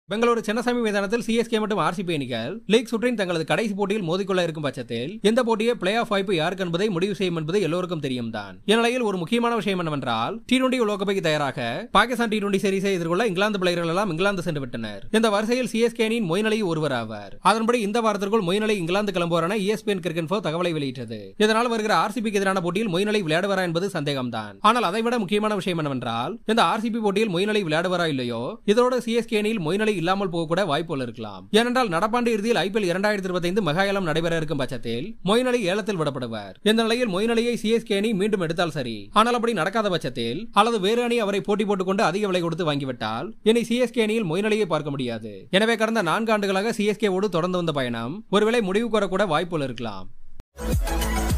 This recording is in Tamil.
பெங்களூரு சின்னசாமி மைதானத்தில் சிஎஸ்கே மற்றும் ஆர்சிபி அணிகள் லீக் சுற்றின் தங்களது கடைசி போட்டியில் மோதிக்கொள்ள இருக்கும் பட்சத்தில் இந்த போட்டியை பிளே ஆஃப் வாய்ப்பு யாருக்கு என்பதை முடிவு செய்யும் என்பது எல்லோருக்கும் தெரியும் தான் இந்நிலையில் ஒரு முக்கியமான விஷயம் என்னவென்றால் டி டுவெண்டி உலகப்பைக்கு தயாராக பாகிஸ்தான் டி டுவெண்டி சீரிஸை எதிர்கொள்ள இங்கிலாந்து பிளேயர்கள் எல்லாம் இங்கிலாந்து சென்று விட்டனர் இந்த வரிசையில் சிஎஸ்கே அணியின் மொய்னலி ஒருவர் ஆவார் அதன்படி இந்த வாரத்திற்குள் மொய்னலி இங்கிலாந்து கிளம்புவார் என இஎஸ்பிஎன் கிரிக்கெட் ஃபோ தகவலை வெளியிட்டது இதனால் வருகிற ஆர்சிபிக்கு எதிரான போட்டியில் மொய்னலி விளையாடுவாரா என்பது சந்தேகம்தான் ஆனால் அதைவிட முக்கியமான விஷயம் என்னவென்றால் இந்த ஆர்சிபி போட்டியில் மொய்னலி விளையாடுவாரா இல்லையோ இதோட சிஎஸ்கே அணியில் மொய்னலி இல்லாமல் போக கூட வாய்ப்புகள் இருக்கலாம் ஏனென்றால் நடப்பாண்டு இறுதியில் ஐபிஎல் இரண்டாயிரத்தி இருபத்தைந்து மெகாயலம் நடைபெற இருக்கும் பட்சத்தில் மொயின் அலி ஏலத்தில் விடப்படுவார் இந்த நிலையில் மொயின் அலியை சிஎஸ்கே அணி மீண்டும் எடுத்தால் சரி ஆனால் அப்படி நடக்காத பட்சத்தில் அல்லது வேறு அணி அவரை போட்டி போட்டுக்கொண்டு அதிக விலை கொடுத்து வாங்கிவிட்டால் இனி சிஎஸ்கே அணியில் மொயின் அலியை பார்க்க முடியாது எனவே கடந்த நான்கு ஆண்டுகளாக சிஎஸ்கே ஓடு தொடர்ந்து வந்த பயணம் ஒருவேளை முடிவுக்கு வரக்கூட வாய்ப்புகள் இருக்கலாம்